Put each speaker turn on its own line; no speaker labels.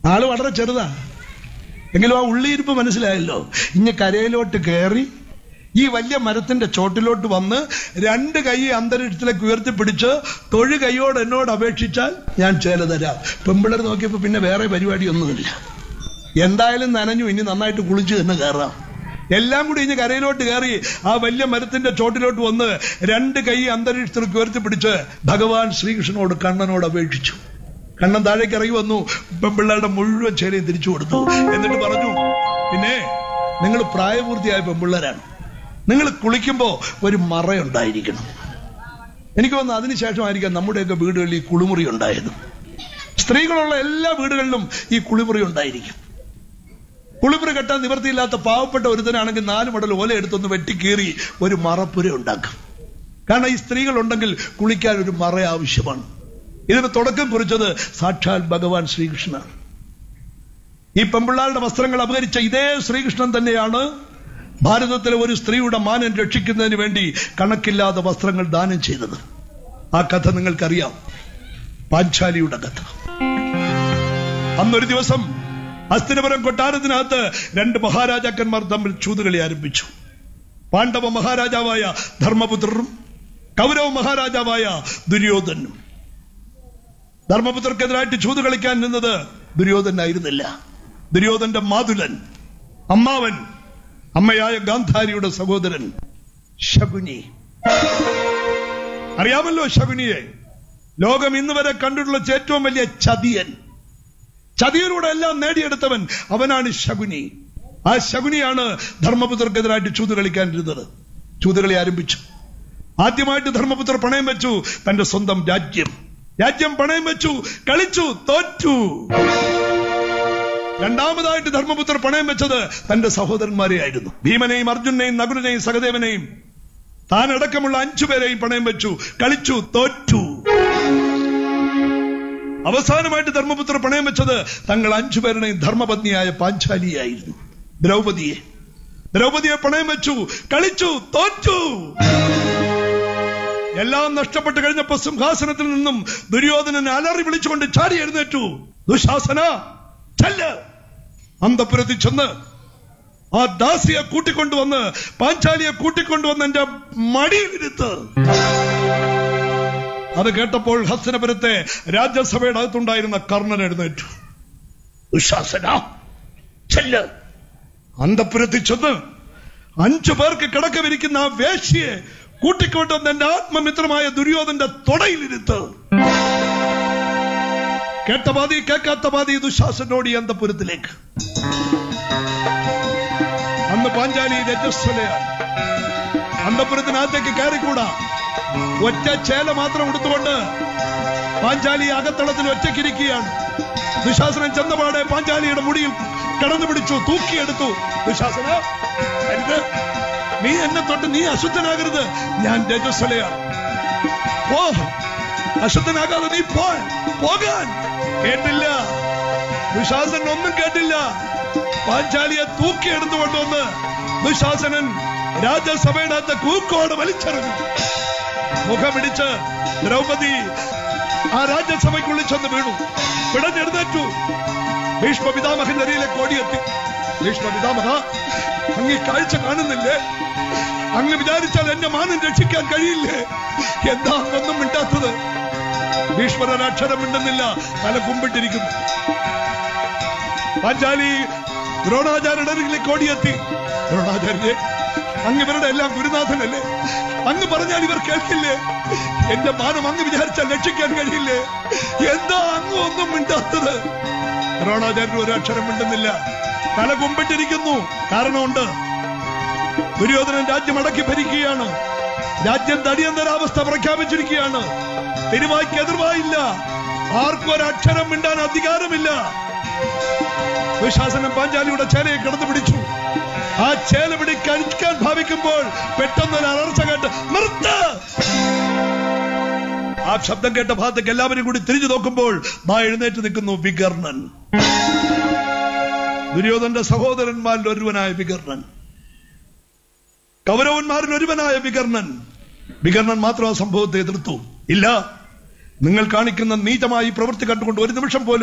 ആള് വളരെ ചെറുതാ എങ്കിലും ആ ഉള്ളിയിരിപ്പ് മനസ്സിലായല്ലോ ഇനി കരയിലോട്ട് കയറി ഈ വലിയ മരത്തിന്റെ ചോട്ടിലോട്ട് വന്ന് രണ്ട് കൈ അന്തരീക്ഷത്തിലേക്ക് ഉയർത്തിപ്പിടിച്ച് തൊഴു കൈയോട് എന്നോട് അപേക്ഷിച്ചാൽ ഞാൻ ചേല തരാം പെമ്പിളർ നോക്കിയപ്പോ പിന്നെ വേറെ പരിപാടിയൊന്നുമില്ല എന്തായാലും നനഞ്ഞു ഇനി നന്നായിട്ട് കുളിച്ച് തന്നെ കയറാം എല്ലാം കൂടി ഇനി കരയിലോട്ട് കയറി ആ വലിയ മരത്തിന്റെ ചോട്ടിലോട്ട് വന്ന് രണ്ട് കൈ അന്തരീക്ഷത്തിലേക്ക് ഉയർത്തിപ്പിടിച്ച് ഭഗവാൻ ശ്രീകൃഷ്ണനോട് കണ്ണനോട് അപേക്ഷിച്ചു കണ്ണൻ താഴേക്ക് ഇറങ്ങി വന്നു പെമ്പിള്ളേരുടെ മുഴുവൻ ചേരയും തിരിച്ചു കൊടുത്തു എന്നിട്ട് പറഞ്ഞു പിന്നെ നിങ്ങൾ പ്രായപൂർത്തിയായ പെമ്പിള്ളേരാണ് നിങ്ങൾ കുളിക്കുമ്പോ ഒരു മറയുണ്ടായിരിക്കണം എനിക്ക് തോന്നുന്നു അതിനുശേഷമായിരിക്കാം നമ്മുടെയൊക്കെ വീടുകളിൽ ഈ കുളിമുറി ഉണ്ടായത് സ്ത്രീകളുള്ള എല്ലാ വീടുകളിലും ഈ കുളിമുറി ഉണ്ടായിരിക്കും കുളിമുറി കെട്ടാൻ നിവൃത്തിയില്ലാത്ത പാവപ്പെട്ട ഒരുത്തനാണെങ്കിൽ നാല് മടൽ ഓല എടുത്തൊന്ന് വെട്ടിക്കീറി ഒരു മറപ്പുര ഉണ്ടാക്കും കാരണം ഈ സ്ത്രീകൾ ഉണ്ടെങ്കിൽ കുളിക്കാൻ ഒരു മറ ആവശ്യമാണ് ഇതിന് തുടക്കം കുറിച്ചത് സാക്ഷാൽ ഭഗവാൻ ശ്രീകൃഷ്ണനാണ് ഈ പെമ്പിള്ളാരുടെ വസ്ത്രങ്ങൾ അപഹരിച്ച ഇതേ ശ്രീകൃഷ്ണൻ തന്നെയാണ് ഭാരതത്തിലെ ഒരു സ്ത്രീയുടെ മാനം രക്ഷിക്കുന്നതിന് വേണ്ടി കണക്കില്ലാതെ വസ്ത്രങ്ങൾ ദാനം ചെയ്തത് ആ കഥ നിങ്ങൾക്കറിയാം പാഞ്ചാലിയുടെ കഥ അന്നൊരു ദിവസം അസ്ഥിരപുരം കൊട്ടാരത്തിനകത്ത് രണ്ട് മഹാരാജാക്കന്മാർ തമ്മിൽ ചൂതുകളി ആരംഭിച്ചു പാണ്ഡവ മഹാരാജാവായ ധർമ്മപുത്രരും കൗരവ മഹാരാജാവായ ദുര്യോധനും ധർമ്മപുത്രർക്കെതിരായിട്ട് ചൂത് കളിക്കാൻ നിന്നത് ദുര്യോധനായിരുന്നില്ല ദുര്യോധന്റെ മാതുലൻ അമ്മാവൻ അമ്മയായ ഗാന്ധാരിയുടെ സഹോദരൻ ശകുനി അറിയാമല്ലോ ശകുനിയെ ലോകം ഇന്ന് വരെ കണ്ടിട്ടുള്ള ഏറ്റവും വലിയ ചതിയൻ ചതിയിലൂടെ എല്ലാം നേടിയെടുത്തവൻ അവനാണ് ശകുനി ആ ശകുനിയാണ് ധർമ്മപുത്രർക്കെതിരായിട്ട് ചൂത് കളിക്കാനിരുന്നത് ചൂതുകളി ആരംഭിച്ചു ആദ്യമായിട്ട് ധർമ്മപുത്ര പണയം വെച്ചു തന്റെ സ്വന്തം രാജ്യം രാജ്യം പണയം വെച്ചു കളിച്ചു തോറ്റു രണ്ടാമതായിട്ട് ധർമ്മപുത്ര പണയം വെച്ചത് തന്റെ സഹോദരന്മാരെയായിരുന്നു ഭീമനെയും അർജുനെയും നകുലനെയും സഹദേവനെയും താൻ അടക്കമുള്ള അഞ്ചുപേരെയും പണയം വെച്ചു കളിച്ചു തോറ്റു അവസാനമായിട്ട് ധർമ്മപുത്ര പണയം വെച്ചത് തങ്ങൾ അഞ്ചുപേരുടെയും ധർമ്മപത്നിയായ പാഞ്ചാലിയായിരുന്നു ദ്രൗപതിയെ ദ്രൗപതിയെ പണയം വെച്ചു കളിച്ചു തോറ്റു എല്ലാം നഷ്ടപ്പെട്ട് കഴിഞ്ഞപ്പോ സിംഹാസനത്തിൽ നിന്നും ദുര്യോധനൻ അലറി വിളിച്ചുകൊണ്ട് ചാടി എഴുന്നേറ്റു ദുശാസന ചെല്ല് അന്തപുരത്തിൽ ചെന്ന് ആ ദാസിയെ കൂട്ടിക്കൊണ്ടുവന്ന് പാഞ്ചാലിയെ കൂട്ടിക്കൊണ്ടുവന്ന് എന്റെ മടിയിലിരുത്ത് അത് കേട്ടപ്പോൾ ഹസ്തനപുരത്തെ രാജ്യസഭയുടെ അകത്തുണ്ടായിരുന്ന കർണൻ എഴുന്നേറ്റു ദുശാസന ചെല്ല് അന്തപുരത്തിൽ ചെന്ന് അഞ്ചു പേർക്ക് കിടക്കവിരിക്കുന്ന ആ വേശ്യയെ കൂട്ടിക്കൊണ്ടുവന്ന് എന്റെ ആത്മമിത്രമായ ദുര്യോധന്റെ തൊടയിലിരുത്ത് കേട്ട പാതി കേൾക്കാത്ത പാതി ദുശാസനോടി അന്തപുരത്തിലേക്ക് അന്ന് പാഞ്ചാലി രജസ്വലയാണ് അന്തപുരത്തിനകത്തേക്ക് കയറിക്കൂടാ ഒറ്റ ചേല മാത്രം എടുത്തുകൊണ്ട് പാഞ്ചാലി അകത്തളത്തിൽ ഒറ്റയ്ക്കിരിക്കുകയാണ് ദുശാസനൻ ചെന്നപാടെ പാഞ്ചാലിയുടെ മുടിയിൽ കടന്നു പിടിച്ചു തൂക്കിയെടുത്തു ദുശാസന അരുത് നീ എന്നെ തൊട്ട് നീ അശുദ്ധനാകരുത് ഞാൻ രജസ്വലയാണ് പോ അശുദ്ധനാകാതെ നീ പോ പോകാൻ കേട്ടില്ല ദുശാസനൻ ഒന്നും കേട്ടില്ല പാഞ്ചാലിയെ തൂക്കിയെടുത്തു കൊണ്ടുവന്ന് ദുശാസനൻ രാജ്യസഭയുടെ അകത്ത് കൂക്കോട് വലിച്ചെറിഞ്ഞു മുഖമിടിച്ച് ദ്രൗപദി ആ രാജ്യസഭയ്ക്കുള്ളിൽ ചെന്ന് വീണു പിടഞ്ഞെഴുന്നേറ്റു ഭീഷ്മ പിതാമഹന്റെ അരിയിലേക്ക് ഓടിയെത്തി ഭീഷ്മ പിതാമഹ അങ്ങ് ഈ കാഴ്ച കാണുന്നില്ലേ അങ്ങ് വിചാരിച്ചാൽ എന്റെ മാനം രക്ഷിക്കാൻ കഴിയില്ലേ എന്താ അങ്ങൊന്നും മിണ്ടാത്തത് ഭീഷ്മർ ഒരക്ഷരം മിണ്ടുന്നില്ല തല കുമ്പിട്ടിരിക്കുന്നു പാഞ്ചാലി ദ്രോണാചാര്യയുടെ അരികിലേക്ക് ഓടിയെത്തി ദ്രോണാചാര്യരെ അങ്ങ് ഇവരുടെ എല്ലാം ഗുരുനാഥനല്ലേ അങ്ങ് പറഞ്ഞാൽ ഇവർ കേൾക്കില്ലേ എന്റെ മാനം അങ്ങ് വിചാരിച്ചാൽ രക്ഷിക്കാൻ കഴിയില്ലേ എന്താ അങ്ങ് ഒന്നും മിണ്ടാത്തത് ദ്രോണാചാര്യർ ഒരു അക്ഷരം മിണ്ടുന്നില്ല തല കുമ്പിട്ടിരിക്കുന്നു കാരണമുണ്ട് ദുര്യോധനൻ രാജ്യം അടക്കി ഭരിക്കുകയാണ് രാജ്യം തടിയന്തരാവസ്ഥ പ്രഖ്യാപിച്ചിരിക്കുകയാണ് തിരുവായ്ക്ക് എതിർവായില്ല ആർക്കും ഒരു അക്ഷരം മിണ്ടാൻ അധികാരമില്ല ദുശാസനം പാഞ്ചാലിയുടെ ചേലയെ കിടന്നു പിടിച്ചു ആ ചേല പിടിക്കാൻ ഭാവിക്കുമ്പോൾ പെട്ടെന്ന് ഒരു അലർച്ച കേട്ട് നിർത്ത് ആ ശബ്ദം കേട്ട ഭാഗത്തേക്ക് എല്ലാവരും കൂടി തിരിഞ്ഞു നോക്കുമ്പോൾ മാ എഴുന്നേറ്റ് നിൽക്കുന്നു വികർണൻ ദുര്യോധന്റെ സഹോദരന്മാരിൽ ഒരുവനായ വികർണൻ കൗരവന്മാരിൽ ഒരുവനായ വികർണൻ വികർണൻ മാത്രം ആ സംഭവത്തെ എതിർത്തു ഇല്ല നിങ്ങൾ കാണിക്കുന്ന നീചമായി പ്രവൃത്തി കണ്ടുകൊണ്ട് ഒരു നിമിഷം പോലും